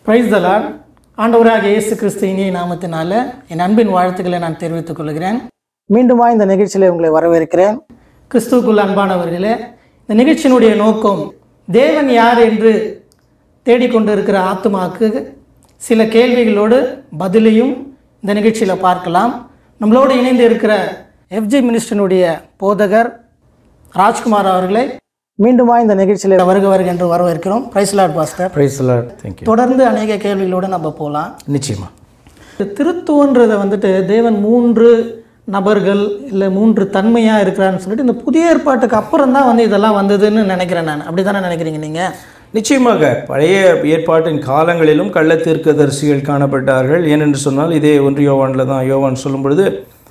price தலான் ஆண்டவராக இயேசு கிறிஸ்து இனிய நாமத்தினால என் அன்பின் வாழ்த்துக்களை நான் தெரிவித்துக் கொள்கிறேன் மீண்டுமா இந்த நிகழ்ச்சியில் உங்களை வரவேற்கிறேன் கிறிஸ்துவுக்குள் அன்பானவர்களே இந்த நிகழ்ச்சியினுடைய நோக்கம் தேவன் யார் என்று தேடிக்கொண்டிருக்கிற ஆத்துமாக்கு சில கேள்விகளோடு பதிலையும் இந்த நிகழ்ச்சியில் பார்க்கலாம் நம்மளோடு இணைந்து இருக்கிற எஃப்ஜி மினிஸ்டனுடைய போதகர் ராஜ்குமார் அவர்களை மீண்டுமா இந்த நிகழ்ச்சியில் வருக வருக என்று வரவேற்கிறோம் praise lord pastor praise lord thank you தொடர்ந்து அநேக கேள்விகளோடு நம்ம போகலாம் நிச்சயமா திருத்துவன்றதை வந்துட்டு தேவன் மூன்று நபர்கள் இல்லை மூன்று தன்மையாக இருக்கிறான்னு சொல்லிட்டு இந்த புதிய ஏற்பாட்டுக்கு அப்புறம் தான் வந்து இதெல்லாம் வந்ததுன்னு நினைக்கிறேன் நான் அப்படி தானே நினைக்கிறீங்க நீங்கள் நிச்சயமாக பழைய ஏற்பாட்டின் காலங்களிலும் கள்ள தீர்க்கதரிசிகள் காணப்பட்டார்கள் ஏனென்று சொன்னால் இதே ஒன்று யோவானில் தான் யோவான் சொல்லும் பொழுது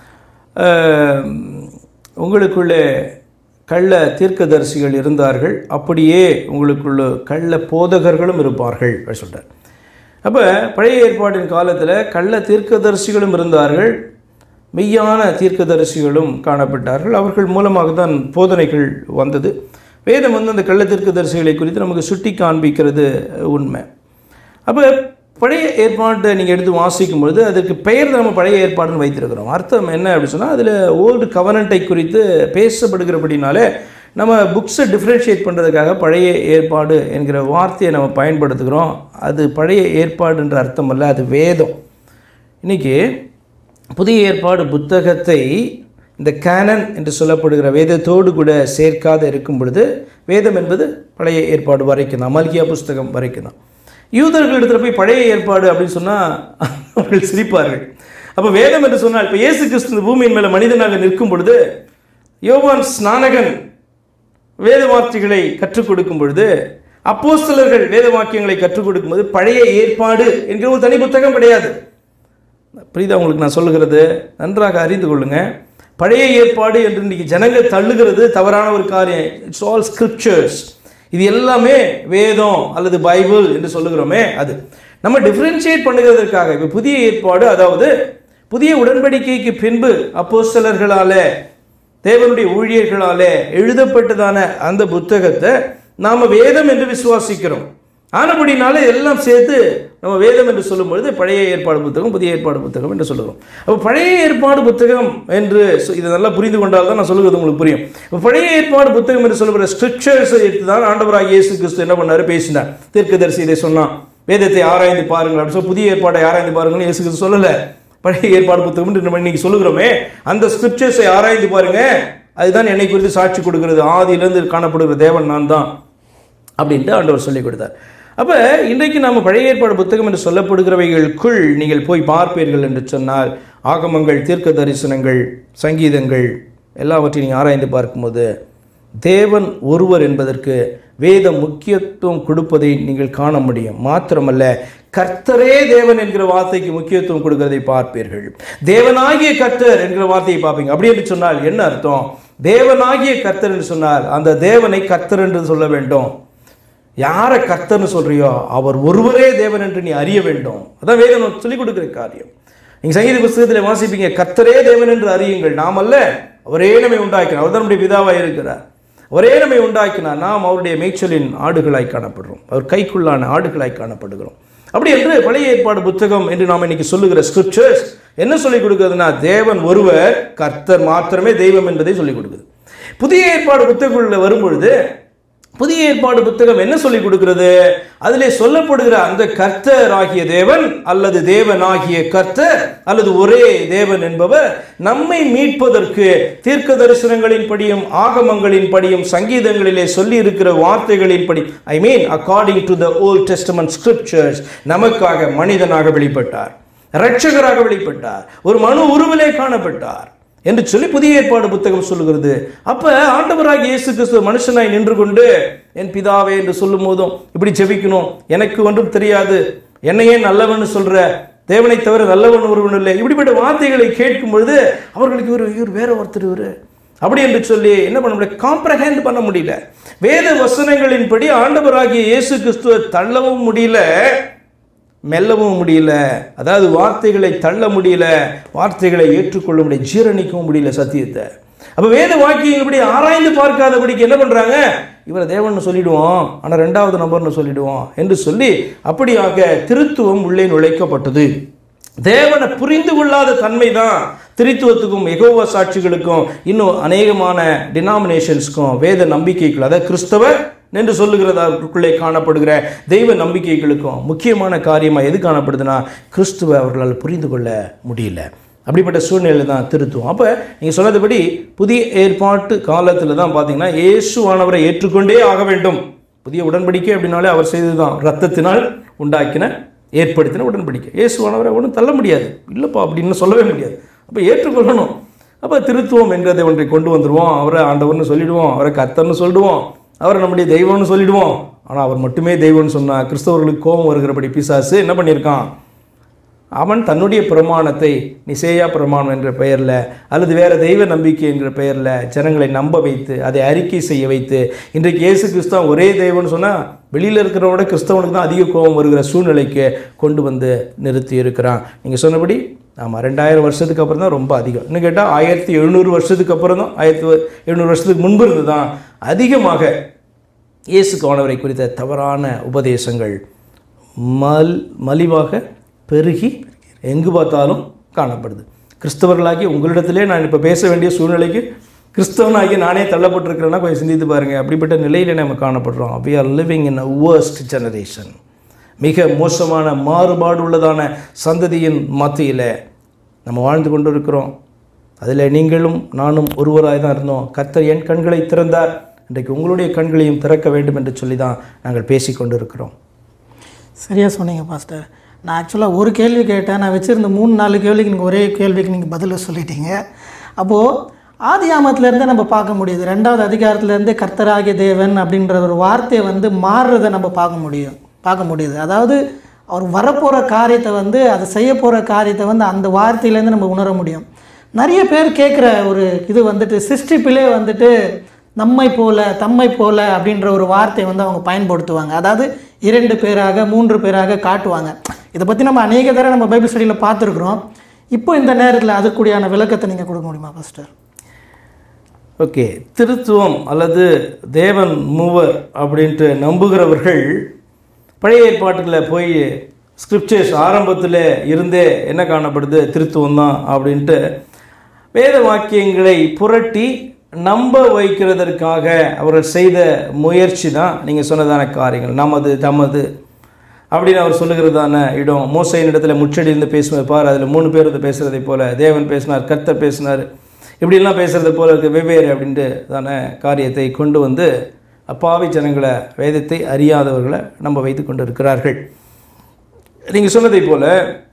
ஆஹ், உங்களுக்குள்ளே கள்ள தீர்க்கதரிசிகள் இருந்தார்கள் அப்படியே உங்களுக்குள்ள கள்ள போதகர்களும் இருப்பார்கள் அப்படி சொல்கிறார் அப்போ பழைய ஏற்பாட்டின் காலத்தில் கள்ள தீர்க்கதரிசிகளும் இருந்தார்கள் மெய்யான தீர்க்கதரிசிகளும் காணப்பட்டார்கள் அவர்கள் மூலமாக தான் போதனைகள் வந்தது வேதம் வந்து அந்த கள்ள தீர்க்கதரிசிகளை குறித்து நமக்கு சுட்டி காண்பிக்கிறது உண்மை அப்போ பழைய ஏற்பாட்டை நீங்கள் எடுத்து வாசிக்கும் பொழுது அதுக்கு பெயர் தான் நம்ம பழைய ஏற்பாடுன்னு வைத்திருக்கிறோம் அர்த்தம் என்ன அப்படின்னு சொன்னால் அதில் ஓல்டு கவனண்டை குறித்து பேசப்படுகிறபடினாலே நம்ம புக்ஸை டிஃப்ரென்ஷியேட் பண்ணுறதுக்காக பழைய ஏற்பாடு என்கிற வார்த்தையை நம்ம பயன்படுத்துகிறோம் அது பழைய ஏற்பாடுன்ற அர்த்தம் அல்ல அது வேதம் இன்றைக்கி புதிய ஏற்பாடு புத்தகத்தை இந்த கேனன் என்று சொல்லப்படுகிற வேதத்தோடு கூட சேர்க்காத இருக்கும் பொழுது வேதம் என்பது பழைய ஏற்பாடு வரைக்கும் தான் மல்கியா புஸ்தகம் வரைக்கும் தான் யூதர்கள் இடத்துல போய் பழைய ஏற்பாடு அப்படின்னு சொன்னால் அவர்கள் சிரிப்பார்கள் அப்போ வேதம் என்று சொன்னால் இப்போ இயேசு கிறிஸ்து இந்த பூமியின் மேலே மனிதனாக நிற்கும் பொழுது யோவான் ஸ்நானகன் வேத வார்த்தைகளை கற்றுக் கொடுக்கும் பொழுது அப்போஸ்தலர்கள் வேத வாக்கியங்களை கற்றுக் கொடுக்கும்போது பழைய ஏற்பாடு என்கிற ஒரு தனி புத்தகம் கிடையாது புரியுதா உங்களுக்கு நான் சொல்லுகிறது நன்றாக அறிந்து கொள்ளுங்க பழைய ஏற்பாடு என்று இன்றைக்கி ஜனங்கள் தள்ளுகிறது தவறான ஒரு காரியம் இட்ஸ் ஆல் ஸ்கிரிப்சர்ஸ் இது எல்லாமே வேதம் அல்லது பைபிள் என்று சொல்லுகிறோமே அது நம்ம டிஃப்ரென்ஷியேட் பண்ணுகிறதற்காக இப்போ புதிய ஏற்பாடு அதாவது புதிய உடன்படிக்கைக்கு பின்பு அப்போஸ்தலர்களாலே தேவனுடைய ஊழியர்களாலே எழுதப்பட்டதான அந்த புத்தகத்தை நாம் வேதம் என்று விசுவாசிக்கிறோம் ஆனபடினால எல்லாம் சேர்த்து நம்ம வேதம் என்று சொல்லும் பொழுது பழைய ஏற்பாடு புத்தகம் புதிய ஏற்பாடு புத்தகம் என்று சொல்லுகிறோம் அப்போ பழைய ஏற்பாடு புத்தகம் என்று சொ- இதை நல்லா புரிந்து கொண்டால் தான் நான் சொல்லுவது உங்களுக்கு புரியும் இப்போ பழைய ஏற்பாடு புத்தகம் என்று சொல்லுகிற ஸ்கிரிப்சர்ஸை எடுத்து தான் ஆண்டவராக இயேசு கிறிஸ்து என்ன பண்ணாரு பேசினார் தீர்க்கதரிசி இதை சொன்னான் வேதத்தை ஆராய்ந்து பாருங்கள் அப்படின்னு சொல்லி புதிய ஏற்பாடை ஆராய்ந்து பாருங்கன்னு இயேசு கிறிஸ்து சொல்லலை பழைய ஏற்பாடு புத்தகம் என்று நம்ம இன்னைக்கு சொல்லுகிறோமே அந்த ஸ்கிரிப்சர்ஸை ஆராய்ந்து பாருங்க அதுதான் என்னை குறித்து சாட்சி கொடுக்கிறது ஆதியிலிருந்து காணப்படுகிற தேவன் நான் தான் அப்படின்ட்டு ஆண்டவர் சொல்லி கொடுத்தார் அப்போ இன்றைக்கு நாம் பழைய ஏற்பாடு புத்தகம் என்று சொல்லப்படுகிறவைகளுக்குள் நீங்கள் போய் பார்ப்பீர்கள் என்று சொன்னால் ஆகமங்கள் தீர்க்க தரிசனங்கள் சங்கீதங்கள் எல்லாவற்றையும் நீங்கள் ஆராய்ந்து பார்க்கும்போது தேவன் ஒருவர் என்பதற்கு வேதம் முக்கியத்துவம் கொடுப்பதை நீங்கள் காண முடியும் மாத்திரமல்ல கர்த்தரே தேவன் என்கிற வார்த்தைக்கு முக்கியத்துவம் கொடுக்கிறதை பார்ப்பீர்கள் தேவனாகிய கர்த்தர் என்கிற வார்த்தையை பார்ப்பீங்க அப்படி என்று சொன்னால் என்ன அர்த்தம் தேவனாகிய கர்த்தர் என்று சொன்னால் அந்த தேவனை கர்த்தர் என்று சொல்ல வேண்டும் யாரை கர்த்தர்னு சொல்றியோ அவர் ஒருவரே தேவன் என்று நீ அறிய வேண்டும் அதான் வேதம் சொல்லிக் கொடுக்கிற காரியம் நீங்க சங்கீத புஸ்தகத்தில் வாசிப்பீங்க கர்த்தரே தேவன் என்று அறியுங்கள் நாம் அல்ல அவரே நம்மை உண்டாக்கினார் அவர் தான் நம்முடைய பிதாவாக இருக்கிறார் ஒரே நம்மை உண்டாக்கினார் நாம் அவருடைய மேய்ச்சலின் ஆடுகளாய் காணப்படுறோம் அவர் கைக்குள்ளான ஆடுகளாய் காணப்படுகிறோம் அப்படி என்று பழைய ஏற்பாடு புத்தகம் என்று நாம் இன்னைக்கு சொல்லுகிற ஸ்கிரிப்சர்ஸ் என்ன சொல்லிக் கொடுக்குறதுன்னா தேவன் ஒருவர் கர்த்தர் மாத்திரமே தெய்வம் என்பதை சொல்லிக் கொடுக்குது புதிய ஏற்பாடு புத்தகங்களில் வரும்பொழுது புதிய ஏற்பாடு புத்தகம் என்ன சொல்லிக் கொடுக்கிறது அதிலே சொல்லப்படுகிற அந்த கர்த்தர் ஆகிய தேவன் அல்லது தேவனாகிய கர்த்தர் அல்லது ஒரே தேவன் என்பவர் நம்மை மீட்பதற்கு தீர்க்க தரிசனங்களின் படியும் ஆகமங்களின் படியும் சங்கீதங்களிலே சொல்லி இருக்கிற வார்த்தைகளின் படி I mean according to the old testament scriptures நமக்காக மனிதனாக வெளிப்பட்டார் இரட்சகராக வெளிப்பட்டார் ஒரு மனு உருவிலே காணப்பட்டார் என்று சொல்லி புதிய ஏற்பாடு புத்தகம் சொல்லுகிறது அப்ப ஆண்டவராகிய இயேசு கிறிஸ்து மனுஷனாய் நின்று கொண்டு என் பிதாவே என்று சொல்லும் போதும் இப்படி ஜெபிக்கணும் எனக்கு ஒன்றும் தெரியாது என்னையே நல்லவன்னு சொல்ற தேவனை தவிர நல்லவன் ஒருவன் இல்லை இப்படிப்பட்ட வார்த்தைகளை கேட்கும் பொழுது அவர்களுக்கு இவர் இவர் வேற ஒருத்தர் இவர் அப்படி என்று சொல்லி என்ன பண்ண முடியல காம்ப்ரஹேண்ட் பண்ண முடியல வேத வசனங்களின்படி ஆண்டவராகிய இயேசு கிறிஸ்துவை தள்ளவும் முடியல மெல்லவும் முடியல அதாவது வார்த்தைகளை தள்ள முடியல வார்த்தைகளை ஏற்றுக்கொள்ள முடியல ஜீரணிக்கவும் முடியல சத்தியத்தை அப்ப வேத வாக்கியங்கள்படி ஆராய்ந்து பார்க்காதபடிக்கு என்ன பண்றாங்க இவரை தேவன் சொல்லிடுவோம் ஆனா ரெண்டாவது நபர்னு சொல்லிடுவோம் என்று சொல்லி அப்படியாக திருத்துவம் உள்ளே நுழைக்கப்பட்டது தேவனை புரிந்து கொள்ளாத தன்மை தான் திரித்துவத்துக்கும் எகோவா சாட்சிகளுக்கும் இன்னும் அநேகமான டினாமினேஷன்ஸ்க்கும் வேத நம்பிக்கைகள் அதாவது கிறிஸ்தவ என்று சொல்லுகிறதற்குள்ளே காணப்படுகிற தெய்வ நம்பிக்கைகளுக்கும் முக்கியமான காரியமாக எது காணப்படுதுன்னா கிறிஸ்துவ அவர்களால் புரிந்து கொள்ள முடியல அப்படிப்பட்ட சூழ்நிலை தான் திருத்துவம் அப்போ நீங்கள் சொன்னதுபடி புதிய ஏற்பாட்டு காலத்தில் தான் பார்த்தீங்கன்னா இயேசுவானவரை ஏற்றுக்கொண்டே ஆக வேண்டும் புதிய உடன்படிக்கை அப்படின்னாலே அவர் செய்தது தான் ரத்தத்தினால் உண்டாக்கின ஏற்படுத்தின உடன்படிக்கை இயேசுவானவரை ஒன்றும் தள்ள முடியாது இல்லைப்பா அப்படின்னு சொல்லவே முடியாது அப்போ ஏற்றுக்கொள்ளணும் அப்போ திருத்துவம் என்கிறதை ஒன்றை கொண்டு வந்துடுவோம் அவரை ஆண்டவர்னு சொல்லிடுவோம் அவரை கர்த்தர்னு சொல்லிடுவோம் அவரை நம்முடைய தெய்வம்னு சொல்லிடுவோம் ஆனால் அவர் மட்டுமே தெய்வம்னு சொன்னால் கிறிஸ்தவர்களுக்கு கோபம் வருகிறபடி பிசாசு என்ன பண்ணியிருக்கான் அவன் தன்னுடைய பிரமாணத்தை நிசேயா பிரமாணம் என்ற பெயரில் அல்லது வேறு தெய்வ நம்பிக்கை என்ற பெயரில் ஜனங்களை நம்ப வைத்து அதை அறிக்கை செய்ய வைத்து இன்றைக்கு இயேசு கிறிஸ்தவன் ஒரே தெய்வம்னு சொன்னால் வெளியில் இருக்கிறவரோட கிறிஸ்தவனுக்கு தான் அதிக கோபம் வருகிற சூழ்நிலைக்கு கொண்டு வந்து நிறுத்தி இருக்கிறான் நீங்கள் சொன்னபடி ஆமாம் ரெண்டாயிரம் வருஷத்துக்கு அப்புறம் தான் ரொம்ப அதிகம் இன்னும் கேட்டால் ஆயிரத்தி எழுநூறு வருஷத்துக்கு அப்புறம் தான் ஆயிரத்தி எழுநூறு வருஷத்துக்கு முன்பு இருந்து தான் அதிகமாக இயேசு காணவரை குறித்த தவறான உபதேசங்கள் மல் மலிவாக பெருகி எங்கு பார்த்தாலும் காணப்படுது கிறிஸ்தவர்களாகி உங்களிடத்திலே நான் இப்போ பேச வேண்டிய சூழ்நிலைக்கு கிறிஸ்தவனாகி நானே தள்ளப்பட்டிருக்கிறேன்னா கொஞ்சம் சிந்தித்து பாருங்கள் அப்படிப்பட்ட நிலையில் நம்ம காணப்படுறோம் we are living in a worst generation மிக மோசமான மாறுபாடு உள்ளதான சந்ததியின் மத்தியில் நம்ம வாழ்ந்து கொண்டு இருக்கிறோம் அதில் நீங்களும் நானும் ஒருவராய் தான் இருந்தோம் கர்த்தர் என் கண்களை திறந்தார் இன்றைக்கு உங்களுடைய கண்களையும் திறக்க வேண்டும் என்று சொல்லி தான் நாங்கள் பேசிக்கொண்டு இருக்கிறோம் சரியாக சொன்னீங்க பாஸ்டர் நான் ஆக்சுவலாக ஒரு கேள்வி கேட்டேன் நான் வச்சுருந்த மூணு நாலு கேள்விக்கு நீங்கள் ஒரே கேள்விக்கு நீங்கள் பதில் சொல்லிட்டீங்க அப்போது ஆதி ஆமத்திலேருந்தே நம்ம பார்க்க முடியுது ரெண்டாவது அதிகாரத்துலேருந்தே கர்த்தராகிய தேவன் அப்படின்ற ஒரு வார்த்தையை வந்து மாறுறதை நம்ம பார்க்க முடியும் பார்க்க முடியுது அதாவது அவர் வரப்போகிற காரியத்தை வந்து அதை செய்ய போகிற காரியத்தை வந்து அந்த வார்த்தையிலேருந்து நம்ம உணர முடியும் நிறைய பேர் கேட்குற ஒரு இது வந்துட்டு சிருஷ்டிப்பிலே வந்துட்டு நம்மை போல தம்மை போல அப்படின்ற ஒரு வார்த்தையை வந்து அவங்க பயன்படுத்துவாங்க அதாவது இரண்டு பேராக மூன்று பேராக காட்டுவாங்க இதை பற்றி நம்ம அநேக தடவை நம்ம பைபிள் ஸ்டடியில் பார்த்துருக்குறோம் இப்போ இந்த நேரத்தில் அதுக்குடியான விளக்கத்தை நீங்கள் கொடுக்க முடியுமா பாஸ்டர் ஓகே திருத்துவம் அல்லது தேவன் மூவர் அப்படின்ட்டு நம்புகிறவர்கள் பழைய ஏற்பாட்டுகளில் போய் ஸ்கிரிப்சர்ஸ் ஆரம்பத்தில் இருந்தே என்ன காணப்படுது திருத்துவம் தான் அப்படின்ட்டு வேத வாக்கியங்களை புரட்டி நம்ப வைக்கிறதற்காக அவர்கள் செய்த முயற்சி தான் நீங்கள் சொன்னதான காரியங்கள் நமது தமது அப்படின்னு அவர் சொல்லுகிறதான இடம் மோசையின் இடத்துல முச்சடியிலிருந்து பேசுவது பார் அதில் மூணு பேர் வந்து பேசுகிறதை போல தேவன் பேசினார் கர்த்தர் பேசினார் இப்படிலாம் பேசுகிறது போல இருக்கு வெவ்வேறு அப்படின்ட்டு தான காரியத்தை கொண்டு வந்து அப்பாவி ஜனங்களை வேதத்தை அறியாதவர்களை நம்ப வைத்து கொண்டு இருக்கிறார்கள் நீங்கள் சொன்னதை போல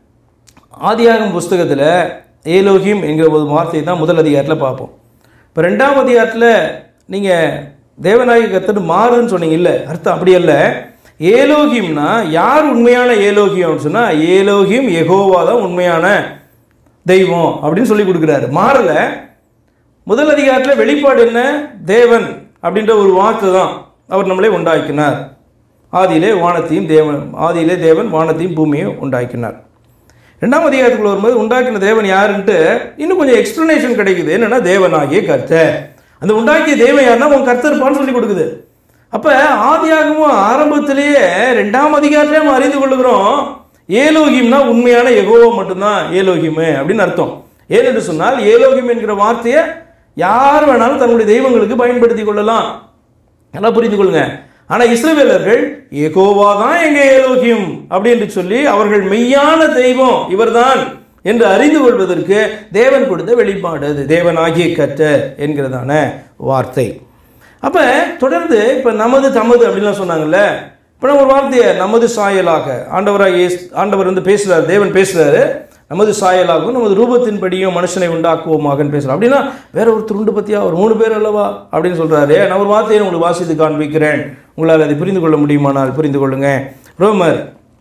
ஆதியாகம் புஸ்தகத்தில் ஏலோகிம் என்கிற ஒரு வார்த்தையை தான் முதல் அதிகாரத்தில் பார்ப்போம் இப்போ ரெண்டாம் அதிகாரத்தில் நீங்கள் தேவநாயக கத்தர் மாறுன்னு சொன்னீங்க இல்லை அர்த்தம் அப்படி அல்ல ஏலோகிம்னா யார் உண்மையான ஏலோகியம் அப்படின்னு சொன்னால் ஏலோகிம் எகோவா தான் உண்மையான தெய்வம் அப்படின்னு சொல்லி கொடுக்குறாரு மாறல முதல் அதிகாரத்தில் வெளிப்பாடு என்ன தேவன் அப்படின்ற ஒரு வார்த்தை தான் அவர் நம்மளை உண்டாக்கினார் ஆதியிலே வானத்தையும் தேவன் ஆதியிலே தேவன் வானத்தையும் பூமியும் உண்டாக்கினார் ரெண்டாம் அதிகாரத்துக்குள்ள வரும்போது உண்டாக்கின தேவன் யாருன்ட்டு இன்னும் கொஞ்சம் எக்ஸ்பிளனேஷன் கிடைக்குது என்னன்னா தேவனாகிய கர்த்தர் அந்த உண்டாக்கிய தேவன் யாருன்னா உன் கர்த்தர் இருப்பான்னு சொல்லி கொடுக்குது அப்ப ஆதியாகமும் ஆரம்பத்திலேயே ரெண்டாம் அதிகாரத்திலே நம்ம அறிந்து கொள்ளுகிறோம் ஏலோகிம்னா உண்மையான எகோவா மட்டும்தான் ஏலோகிம் அப்படின்னு அர்த்தம் ஏனென்று சொன்னால் ஏலோகிம் என்கிற வார்த்தையை யார் வேணாலும் தன்னுடைய தெய்வங்களுக்கு பயன்படுத்தி கொள்ளலாம் நல்லா புரிந்து கொள்ளுங்க ஆனா இஸ்ரவேலர்கள் ஏகோவா தான் எங்க ஏலோகியம் அப்படின்னு சொல்லி அவர்கள் மெய்யான தெய்வம் இவர்தான் என்று அறிந்து கொள்வதற்கு தேவன் கொடுத்த வெளிப்பாடு அது தேவனாகிய கர்த்தர் என்கிறதான வார்த்தை அப்ப தொடர்ந்து இப்ப நமது தமது அப்படின்லாம் சொன்னாங்கல்ல இப்ப நம்ம ஒரு வார்த்தையை நமது சாயலாக ஆண்டவராக இயேசு- ஆண்டவர் வந்து பேசுறாரு தேவன் பேசுறாரு நமது சாயலாகவும் நமது ரூபத்தின்படியும் மனுஷனை உண்டாக்குவோமாகன்னு பேசுறோம் அப்படின்னா வேற ஒருத்தர் உண்டு பத்தியா ஒரு மூணு பேர் அல்லவா அப்படின்னு சொல்றாரு நான் ஒரு வார்த்தையை உங்களுக்கு வாசித்து காண்பிக்கிறேன் உங்களால் அதை புரிந்து கொள்ள முடியுமானால் புரிந்து கொள்ளுங்க ரோமர்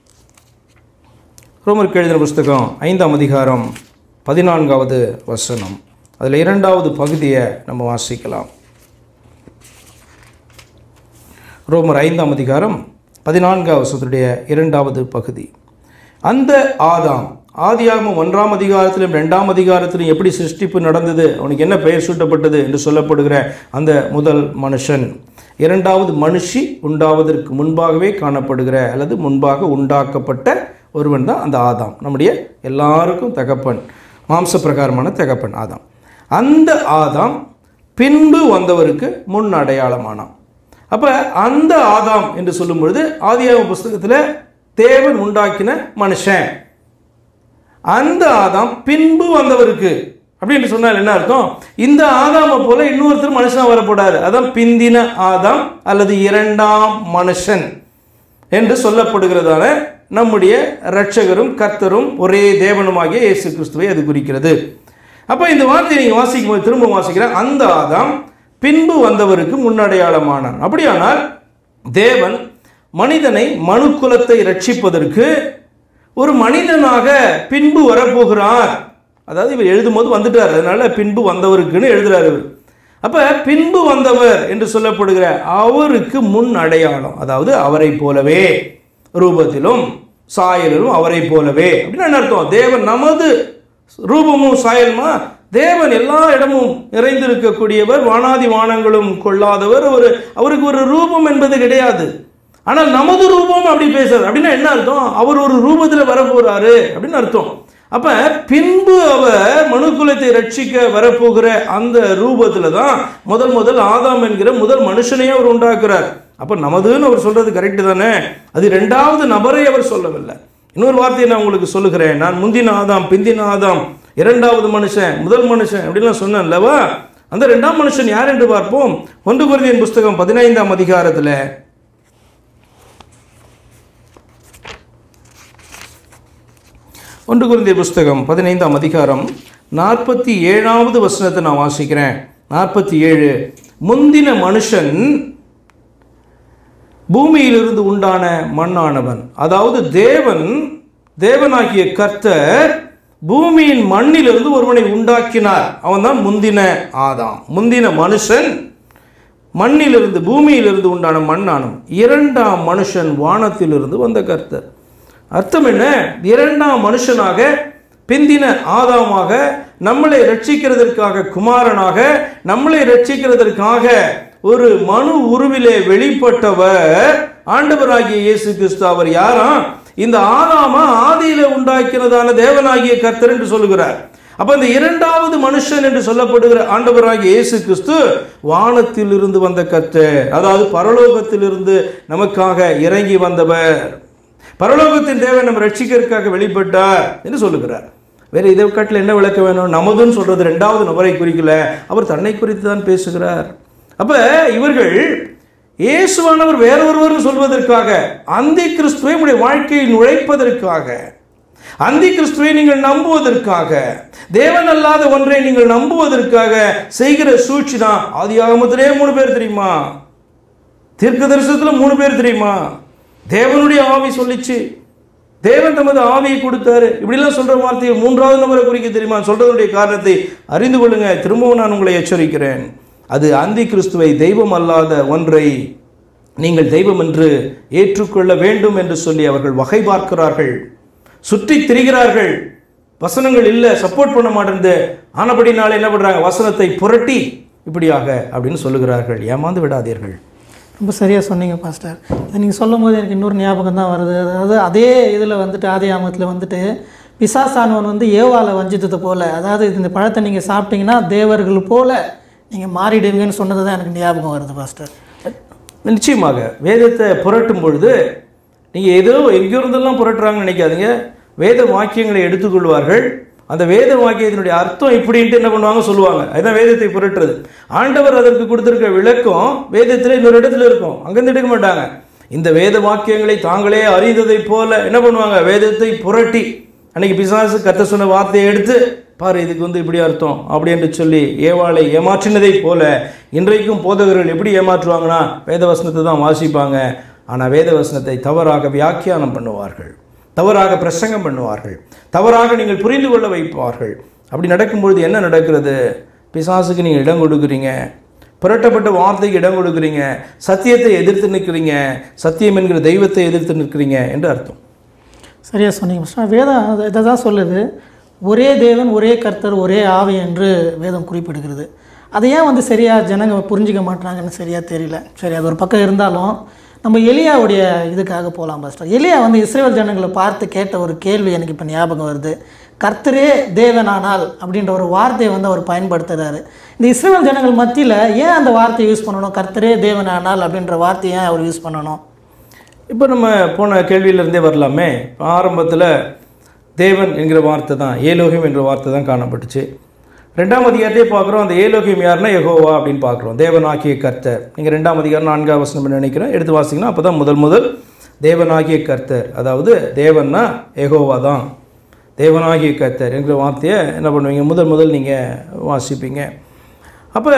ரோமருக்கு எழுதின புஸ்தகம் ஐந்தாம் அதிகாரம் பதினான்காவது வசனம் அதில் இரண்டாவது பகுதியை நம்ம வாசிக்கலாம் ரோமர் ஐந்தாம் அதிகாரம் பதினான்காம் வசனத்துடைய இரண்டாவது பகுதி அந்த ஆதாம் ஆதியாகமம் ஒன்றாம் அதிகாரத்திலும் ரெண்டாம் அதிகாரத்திலும் எப்படி சிருஷ்டிப்பு நடந்தது அவனுக்கு என்ன பெயர் சூட்டப்பட்டது என்று சொல்லப்படுகிற அந்த முதல் மனுஷன் இரண்டாவது மனுஷி உண்டாவதற்கு முன்பாகவே காணப்படுகிற அல்லது முன்பாக உண்டாக்கப்பட்ட ஒருவன் தான் அந்த ஆதாம் நம்முடைய எல்லாருக்கும் தகப்பன் மாம்ச பிரகாரமான தகப்பன் ஆதாம் அந்த ஆதாம் பின்பு வந்தவருக்கு முன் அடையாளமானான் அப்போ அந்த ஆதாம் என்று சொல்லும் பொழுது ஆதியாகம புஸ்தகத்தில் தேவன் உண்டாக்கின மனுஷன் அந்த ஆதாம் பின்பு வந்தவருக்கு அப்படின்னு சொன்னால் என்ன அர்த்தம் இந்த ஆதாமை போல இன்னொருத்தர் மனுஷன் வரப்படாது அதான் பிந்தின ஆதாம் அல்லது இரண்டாம் மனுஷன் என்று சொல்லப்படுகிறதான நம்முடைய இரட்சகரும் கர்த்தரும் ஒரே தேவனுமாகிய இயேசு கிறிஸ்துவை அது குறிக்கிறது அப்போ இந்த வார்த்தையை நீங்கள் வாசிக்கும் போது திரும்ப வாசிக்கிறேன் அந்த ஆதாம் பின்பு வந்தவருக்கு முன்னடையாளமானான் அப்படியானால் தேவன் மனிதனை மனுக்குலத்தை ரட்சிப்பதற்கு ஒரு மனிதனாக பின்பு வரப்போகிறார் அதாவது இவர் எழுதும்போது வந்துட்டார் அதனால பின்பு வந்தவருக்குன்னு எழுதுறாரு இவர் அப்ப பின்பு வந்தவர் என்று சொல்லப்படுகிற அவருக்கு முன் அடையாளம் அதாவது அவரை போலவே ரூபத்திலும் சாயலிலும் அவரை போலவே அப்படின்னு என்ன அர்த்தம் தேவன் நமது ரூபமும் சாயலுமா தேவன் எல்லா இடமும் நிறைந்திருக்கக்கூடியவர் வானாதி வானங்களும் கொள்ளாதவர் ஒரு அவருக்கு ஒரு ரூபம் என்பது கிடையாது ஆனால் நமது ரூபம் அப்படி பேசுறாரு அப்படின்னா என்ன அர்த்தம் அவர் ஒரு ரூபத்தில் வரப்போறாரு அப்படின்னு அர்த்தம் அப்ப பின்பு அவர் மனுக்குலத்தை ரட்சிக்க வரப்போகிற அந்த ரூபத்துல தான் முதல் முதல் ஆதாம் என்கிற முதல் மனுஷனையே அவர் உண்டாக்குறார் அப்ப நமதுன்னு அவர் சொல்றது கரெக்ட் தானே அது ரெண்டாவது நபரை அவர் சொல்லவில்லை இன்னொரு வார்த்தையை நான் உங்களுக்கு சொல்லுகிறேன் நான் முந்தின ஆதாம் பிந்தின ஆதாம் இரண்டாவது மனுஷன் முதல் மனுஷன் அப்படிலாம் சொன்னேன் அல்லவா அந்த ரெண்டாம் மனுஷன் யார் என்று பார்ப்போம் ஒன்று குருதியின் புஸ்தகம் பதினைந்தாம் அதிகாரத்தில் ஒன்று குருந்திய புஸ்தகம் பதினைந்தாம் அதிகாரம் நாற்பத்தி ஏழாவது வசனத்தை நான் வாசிக்கிறேன் நாற்பத்தி ஏழு முந்தின மனுஷன் பூமியிலிருந்து உண்டான மண்ணானவன் அதாவது தேவன் தேவனாகிய கர்த்தர் பூமியின் மண்ணிலிருந்து ஒருவனை உண்டாக்கினார் அவன்தான் முந்தின ஆதாம் முந்தின மனுஷன் மண்ணிலிருந்து பூமியிலிருந்து உண்டான மண்ணானம் இரண்டாம் மனுஷன் வானத்திலிருந்து வந்த கர்த்தர் அர்த்தம் என்ன இரண்டாம் மனுஷனாக பிந்தின ஆதாமாக நம்மளை ரட்சிக்கிறதற்காக குமாரனாக நம்மளை ரட்சிக்கிறதற்காக ஒரு மனு உருவிலே வெளிப்பட்டவர் ஆண்டவராகிய இயேசு கிறிஸ்து அவர் யாரா இந்த ஆதாம ஆதியில உண்டாக்கினதான தேவனாகிய கர்த்தர் என்று சொல்லுகிறார் அப்ப இந்த இரண்டாவது மனுஷன் என்று சொல்லப்படுகிற ஆண்டவராகிய இயேசு கிறிஸ்து வானத்தில் இருந்து வந்த கர்த்தர் அதாவது பரலோகத்திலிருந்து நமக்காக இறங்கி வந்தவர் பரலோகத்தின் தேவன் நம்ம ரட்சிக்கிறதுக்காக வெளிப்பட்டார் என்று சொல்லுகிறார் வேற இதை காட்டில் என்ன விளக்க வேணும் நமதுன்னு சொல்றது ரெண்டாவது நபரை குறிக்கல அவர் தன்னை குறித்து தான் பேசுகிறார் அப்ப இவர்கள் இயேசுவானவர் வேறொருவர் சொல்வதற்காக அந்தி கிறிஸ்துவை உடைய வாழ்க்கையில் நுழைப்பதற்காக அந்தி கிறிஸ்துவை நீங்கள் நம்புவதற்காக தேவன் அல்லாத ஒன்றை நீங்கள் நம்புவதற்காக செய்கிற சூழ்ச்சி தான் ஆதி ஆகமத்திலே மூணு பேர் தெரியுமா தீர்க்க தரிசனத்துல மூணு பேர் தெரியுமா தேவனுடைய ஆவி சொல்லிச்சு தேவன் தமது ஆவியை கொடுத்தாரு இப்படிலாம் சொல்ற வார்த்தையை மூன்றாவது நபரை குறிக்க தெரியுமா சொல்றதுடைய காரணத்தை அறிந்து கொள்ளுங்க திரும்பவும் நான் உங்களை எச்சரிக்கிறேன் அது அந்தி கிறிஸ்துவை தெய்வம் அல்லாத ஒன்றை நீங்கள் தெய்வம் என்று ஏற்றுக்கொள்ள வேண்டும் என்று சொல்லி அவர்கள் வகை பார்க்கிறார்கள் சுற்றி திரிகிறார்கள் வசனங்கள் இல்லை சப்போர்ட் பண்ண மாட்டேங்குது ஆனபடினால என்ன பண்றாங்க வசனத்தை புரட்டி இப்படியாக அப்படின்னு சொல்லுகிறார்கள் ஏமாந்து விடாதீர்கள் ரொம்ப சரியாக சொன்னீங்க பாஸ்டர் இதை நீங்கள் சொல்லும் போது எனக்கு இன்னொரு ஞாபகம் தான் வருது அதாவது அதே இதில் வந்துட்டு ஆதி ஆமத்தில் வந்துட்டு பிசாசானவன் வந்து ஏவாலை வஞ்சித்தது போல அதாவது இந்த பழத்தை நீங்கள் சாப்பிட்டீங்கன்னா தேவர்கள் போல நீங்கள் மாறிடுவீங்கன்னு சொன்னது தான் எனக்கு ஞாபகம் வருது பாஸ்டர் நிச்சயமாக வேதத்தை புரட்டும் பொழுது நீங்கள் ஏதோ எங்கிருந்தெல்லாம் புரட்டுறாங்கன்னு நினைக்காதீங்க வேத வாக்கியங்களை எடுத்துக்கொள்வார்கள் அந்த வேத வாக்கியத்தினுடைய அர்த்தம் இப்படின்ட்டு என்ன பண்ணுவாங்க சொல்லுவாங்க அதுதான் வேதத்தை புரட்டுறது ஆண்டவர் அதற்கு கொடுத்திருக்க விளக்கம் வேதத்தில் இன்னொரு இடத்துல இருக்கும் அங்கேருந்து எடுக்க மாட்டாங்க இந்த வேத வாக்கியங்களை தாங்களே அறிந்ததைப் போல என்ன பண்ணுவாங்க வேதத்தை புரட்டி அன்னைக்கு பிசாசு கத்த சொன்ன வார்த்தையை எடுத்து பாரு இதுக்கு வந்து இப்படி அர்த்தம் அப்படி என்று சொல்லி ஏவாளை ஏமாற்றினதைப் போல இன்றைக்கும் போதகர்கள் எப்படி ஏமாற்றுவாங்கன்னா வேதவசனத்தை தான் வாசிப்பாங்க ஆனால் வேதவசனத்தை தவறாக வியாக்கியானம் பண்ணுவார்கள் தவறாக பிரசங்கம் பண்ணுவார்கள் தவறாக நீங்கள் புரிந்து கொள்ள வைப்பார்கள் அப்படி நடக்கும்பொழுது என்ன நடக்கிறது பிசாசுக்கு நீங்கள் இடம் கொடுக்குறீங்க புரட்டப்பட்ட வார்த்தைக்கு இடம் கொடுக்குறீங்க சத்தியத்தை எதிர்த்து நிற்கிறீங்க சத்தியம் என்கிற தெய்வத்தை எதிர்த்து நிற்கிறீங்க என்று அர்த்தம் சரியா சொன்னீங்க மிஸ்டர் வேதம் அதை- இதை தான் சொல்லுது ஒரே தேவன் ஒரே கர்த்தர் ஒரே ஆவி என்று வேதம் குறிப்பிடுகிறது அதை ஏன் வந்து சரியாக ஜனங்க புரிஞ்சிக்க மாட்டாங்கன்னு சரியாக தெரியல சரி அது ஒரு பக்கம் இருந்தாலும் நம்ம எலியாவுடைய இதுக்காக போகலாம் பாஸ்டர் எலியா வந்து இஸ்ரேல் ஜனங்களை பார்த்து கேட்ட ஒரு கேள்வி எனக்கு இப்போ ஞாபகம் வருது கர்த்தரே தேவனானால் அப்படின்ற ஒரு வார்த்தையை வந்து அவர் பயன்படுத்துகிறாரு இந்த இஸ்ரேல் ஜனங்கள் மத்தியில் ஏன் அந்த வார்த்தையை யூஸ் பண்ணணும் கர்த்தரே தேவனானால் அப்படின்ற வார்த்தையை ஏன் அவர் யூஸ் பண்ணணும் இப்போ நம்ம போன கேள்வியிலிருந்தே வரலாமே ஆரம்பத்தில் தேவன் என்கிற வார்த்தை தான் ஏலோகியம் என்ற வார்த்தை தான் காணப்பட்டுச்சு ரெண்டாம் அதிகாரத்தையே பார்க்குறோம் அந்த ஏலோகியம் யாருன்னா யெகோவா அப்படின்னு பார்க்குறோம் தேவனாகிய கர்த்தர் நீங்கள் ரெண்டாம் அதிகாரம் நான்காம் வசனம் நினைக்கிறேன் எடுத்து வாசிங்கன்னா அப்போ தான் முதல் முதல் தேவனாகிய கர்த்தர் அதாவது தேவன்னா யெகோவா தான் தேவனாகிய கர்த்தர் என்கிற வார்த்தையை என்ன பண்ணுவீங்க முதல் முதல் நீங்கள் வாசிப்பீங்க அப்போ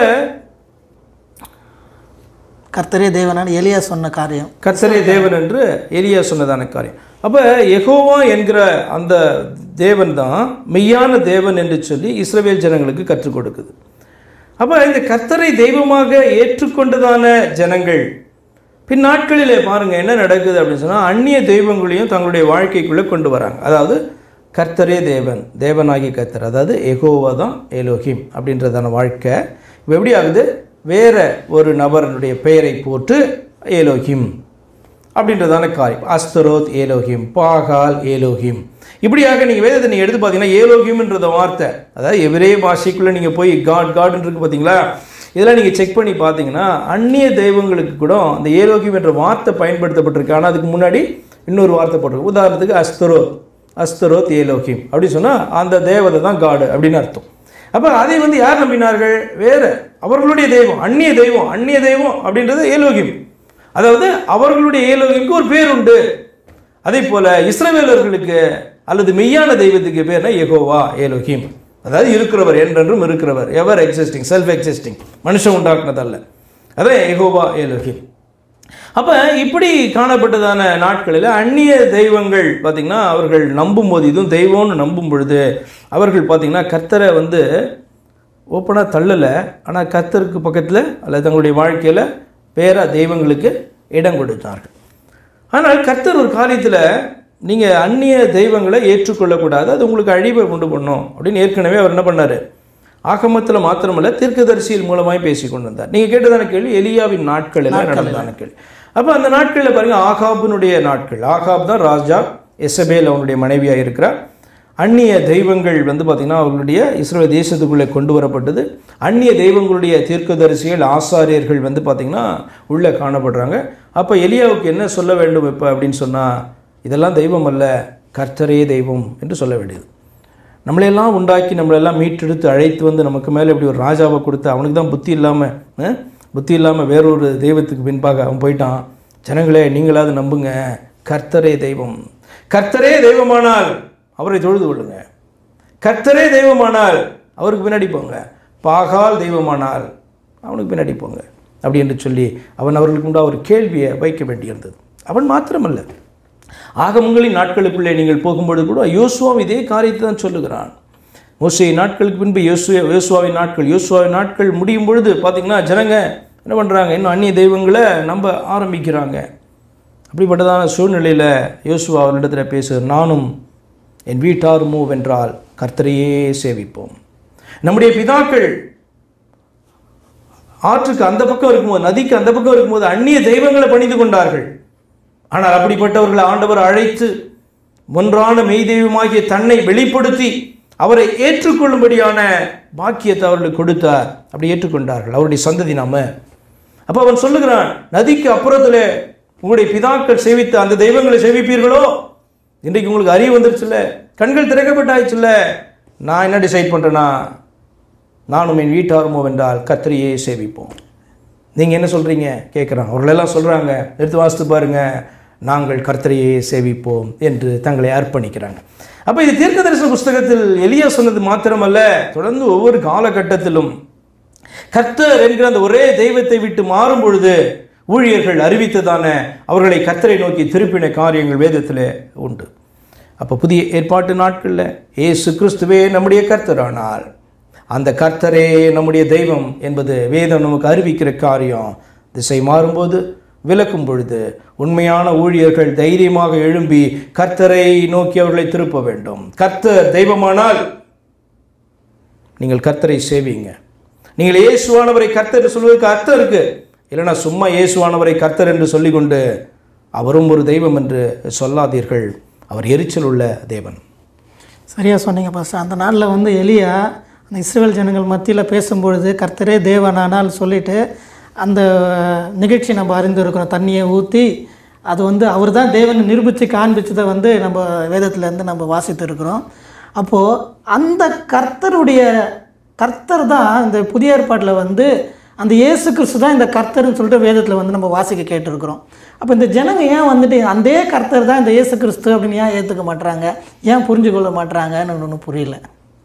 கர்த்தரே தேவனான எலியா சொன்ன காரியம் கர்த்தரே தேவன் என்று எலியா சொன்னதான காரியம் அப்போ யெகோவா என்கிற அந்த தேவன் தான் மெய்யான தேவன் என்று சொல்லி இஸ்ரவேல் ஜனங்களுக்கு கற்றுக் கொடுக்குது அப்போ இந்த கர்த்தரை தெய்வமாக ஏற்றுக்கொண்டதான ஜனங்கள் பின் நாட்களிலே பாருங்க என்ன நடக்குது அப்படின்னு சொன்னால் அந்நிய தெய்வங்களையும் தங்களுடைய வாழ்க்கைக்குள்ளே கொண்டு வராங்க அதாவது கர்த்தரே தேவன் தேவனாகிய கர்த்தர் அதாவது எகோவா தான் ஏலோகிம் அப்படின்றதான வாழ்க்கை இப்போ எப்படி ஆகுது வேற ஒரு நபரனுடைய பெயரை போட்டு ஏலோகிம் அப்படின்றதான காரியம் அஸ்தரோத் ஏலோகிம் பாகால் ஏலோகிம் இப்படியாக நீங்கள் வேதத்தை நீங்கள் எடுத்து பார்த்தீங்கன்னா ஏலோகியம்ன்றத வார்த்தை அதாவது எவரே பாஷைக்குள்ளே நீங்கள் போய் காட் காட்னு இருக்கு பார்த்தீங்களா இதெல்லாம் நீங்கள் செக் பண்ணி பார்த்தீங்கன்னா அந்நிய தெய்வங்களுக்கு கூட அந்த ஏலோகியம் என்ற வார்த்தை பயன்படுத்தப்பட்டிருக்கு ஆனால் அதுக்கு முன்னாடி இன்னொரு வார்த்தை போட்டிருக்கு உதாரணத்துக்கு அஸ்தரோத் அஸ்தரோத் ஏலோகிம் அப்படி சொன்னால் அந்த தேவதை தான் காடு அப்படின்னு அர்த்தம் அப்போ அதை வந்து யார் நம்பினார்கள் வேற அவர்களுடைய தெய்வம் அந்நிய தெய்வம் அந்நிய தெய்வம் அப்படின்றது ஏலோகியம் அதாவது அவர்களுடைய ஏலோகியம்க்கு ஒரு பேர் உண்டு அதே போல இஸ்ரவேலர்களுக்கு அல்லது மெய்யான தெய்வத்துக்கு பேர்னா யெகோவா ஏலோகிம் அதாவது இருக்கிறவர் என்றென்றும் இருக்கிறவர் எவர் எக்ஸிஸ்டிங் செல்ஃப் எக்ஸிஸ்டிங் மனுஷன் உண்டாக்குனதல்ல அதான் யெகோவா ஏலோகிம் அப்போ இப்படி காணப்பட்டதான நாட்களில் அந்நிய தெய்வங்கள் பார்த்திங்கன்னா அவர்கள் நம்பும் போது இதுவும் தெய்வம்னு நம்பும் பொழுது அவர்கள் பார்த்திங்கன்னா கர்த்தரை வந்து ஓப்பனாக தள்ளலை ஆனால் கர்த்தருக்கு பக்கத்தில் அல்லது தங்களுடைய வாழ்க்கையில் வேற தெய்வங்களுக்கு இடம் கொடுத்தார்கள் ஆனால் கர்த்தர் ஒரு காரியத்தில் நீங்கள் அந்நிய தெய்வங்களை ஏற்றுக்கொள்ளக்கூடாது அது உங்களுக்கு அழிவை உண்டு பண்ணும் அப்படின்னு ஏற்கனவே அவர் என்ன பண்ணார் ஆகமத்தில் மாத்திரமல்ல தீர்க்கதரிசியில் மூலமாய் பேசி கொண்டு வந்தார் நீங்கள் கேட்டதான கேள்வி எலியாவின் நாட்கள் எல்லாம் நடந்ததான கேள்வி அப்போ அந்த நாட்களில் பாருங்க ஆகாபினுடைய நாட்கள் ஆகாப் தான் ராஜா எசபேல் அவனுடைய மனைவியாக இருக்கிறார் அந்நிய தெய்வங்கள் வந்து பார்த்திங்கன்னா அவர்களுடைய இஸ்ரேல் தேசத்துக்குள்ளே கொண்டு வரப்பட்டது அந்நிய தெய்வங்களுடைய தீர்க்கதரிசிகள் ஆசாரியர்கள் வந்து பார்த்திங்கன்னா உள்ளே காணப்படுறாங்க அப்போ எலியாவுக்கு என்ன சொல்ல வேண்டும் இப்போ அப்படின்னு சொன்னால் இதெல்லாம் தெய்வம் அல்ல கர்த்தரே தெய்வம் என்று சொல்ல வேண்டியது நம்மளையெல்லாம் உண்டாக்கி நம்மளெல்லாம் மீட்டெடுத்து அழைத்து வந்து நமக்கு மேலே இப்படி ஒரு ராஜாவை கொடுத்து அவனுக்கு தான் புத்தி இல்லாமல் புத்தி இல்லாமல் வேறொரு தெய்வத்துக்கு பின்பாக அவன் போயிட்டான் ஜனங்களே நீங்களாவது நம்புங்க கர்த்தரே தெய்வம் கர்த்தரே தெய்வமானால் அவரை தொழுது கொள்ளுங்க கர்த்தரே தெய்வமானால் அவருக்கு பின்னாடி போங்க பாகால் தெய்வமானால் அவனுக்கு பின்னாடி போங்க அப்படி என்று சொல்லி அவன் அவர்களுக்கு உண்டா ஒரு கேள்வியை வைக்க வேண்டியிருந்தது அவன் மாத்திரமல்ல ஆகமங்களின் நாட்களுக்குள்ளே நீங்கள் போகும்பொழுது கூட யோசுவாவும் இதே காரியத்தை தான் சொல்லுகிறான் மோசே நாட்களுக்கு பின்பு யோசுவ யோசுவாவின் நாட்கள் யோசுவாவின் நாட்கள் முடியும் பொழுது பார்த்தீங்கன்னா ஜனங்க என்ன பண்ணுறாங்க இன்னும் அந்நிய தெய்வங்களை நம்ப ஆரம்பிக்கிறாங்க அப்படிப்பட்டதான சூழ்நிலையில் யோசுவா அவரிடத்தில் பேசு நானும் என் வீட்டார் மூவ் என்றால் கர்த்தரையே சேவிப்போம் நம்முடைய பிதாக்கள் ஆற்றுக்கு அந்த பக்கம் இருக்கும்போது நதிக்கு அந்த பக்கம் இருக்கும்போது அந்நிய தெய்வங்களை பணிந்து கொண்டார்கள் ஆனால் அப்படிப்பட்டவர்களை ஆண்டவர் அழைத்து ஒன்றான மெய் தெய்வமாகிய தன்னை வெளிப்படுத்தி அவரை ஏற்றுக்கொள்ளும்படியான பாக்கியத்தை அவர்களுக்கு கொடுத்தார் அப்படி ஏற்றுக்கொண்டார்கள் அவருடைய சந்ததி நாம அப்போ அவன் சொல்லுகிறான் நதிக்கு அப்புறத்தில் உங்களுடைய பிதாக்கள் சேவித்த அந்த தெய்வங்களை சேவிப்பீர்களோ இன்றைக்கு உங்களுக்கு அறிவு வந்துருச்சுல்ல கண்கள் திறக்கப்பட்டாச்சுல்ல நான் என்ன டிசைட் பண்ணுறேன்னா நானும் என் வீட்டாருமோ வென்றால் கத்திரியே சேவிப்போம் நீங்கள் என்ன சொல்கிறீங்க கேட்குறான் அவர்களெல்லாம் சொல்கிறாங்க எடுத்து வாசித்து பாருங்க நாங்கள் கர்த்தரையே சேவிப்போம் என்று தங்களை அர்ப்பணிக்கிறாங்க அப்போ இது தீர்க்க தரிசன புஸ்தகத்தில் எளியா சொன்னது மாத்திரமல்ல தொடர்ந்து ஒவ்வொரு காலகட்டத்திலும் கர்த்தர் என்கிற அந்த ஒரே தெய்வத்தை விட்டு மாறும் பொழுது ஊழியர்கள் அறிவித்ததான அவர்களை கர்த்தரை நோக்கி திருப்பின காரியங்கள் வேதத்தில் உண்டு அப்போ புதிய ஏற்பாட்டு நாட்களில் இயேசு கிறிஸ்துவே நம்முடைய கர்த்தரானால் அந்த கர்த்தரே நம்முடைய தெய்வம் என்பது வேதம் நமக்கு அறிவிக்கிற காரியம் திசை மாறும்போது விலக்கும் பொழுது உண்மையான ஊழியர்கள் தைரியமாக எழும்பி கர்த்தரை நோக்கி அவர்களை திருப்ப வேண்டும் கர்த்தர் தெய்வமானால் நீங்கள் கர்த்தரை சேவிங்க நீங்கள் இயேசுவானவரை கர்த்தர் என்று சொல்வதற்கு அர்த்தம் இருக்கு இல்லைன்னா சும்மா இயேசுவானவரை கர்த்தர் என்று சொல்லிக்கொண்டு அவரும் ஒரு தெய்வம் என்று சொல்லாதீர்கள் அவர் எரிச்சல் உள்ள தேவன் சரியாக சொன்னீங்க பாஸ்டர் அந்த நாளில் வந்து எலியா அந்த இஸ்ரேல் ஜனங்கள் மத்தியில் பேசும்பொழுது கர்த்தரே தேவனானால் சொல்லிட்டு அந்த நிகழ்ச்சி நம்ம அறிந்திருக்கிறோம் தண்ணியை ஊற்றி அது வந்து அவர் தான் தேவனை நிரூபித்து காண்பிச்சதை வந்து நம்ம வேதத்துலேருந்து நம்ம வாசித்து இருக்கிறோம் அப்போது அந்த கர்த்தருடைய கர்த்தர் தான் இந்த புதிய ஏற்பாட்டில் வந்து அந்த இயேசு கிறிஸ்து தான் இந்த கர்த்தர்னு சொல்லிட்டு வேதத்தில் வந்து நம்ம வாசிக்க கேட்டிருக்கிறோம் அப்போ இந்த ஜனங்க ஏன் வந்துட்டு அதே கர்த்தர் தான் இந்த இயேசு கிறிஸ்து அப்படின்னு ஏன் ஏற்றுக்க மாட்றாங்க ஏன் புரிஞ்சு கொள்ள மாட்றாங்கன்னு ஒன்றும் புரியல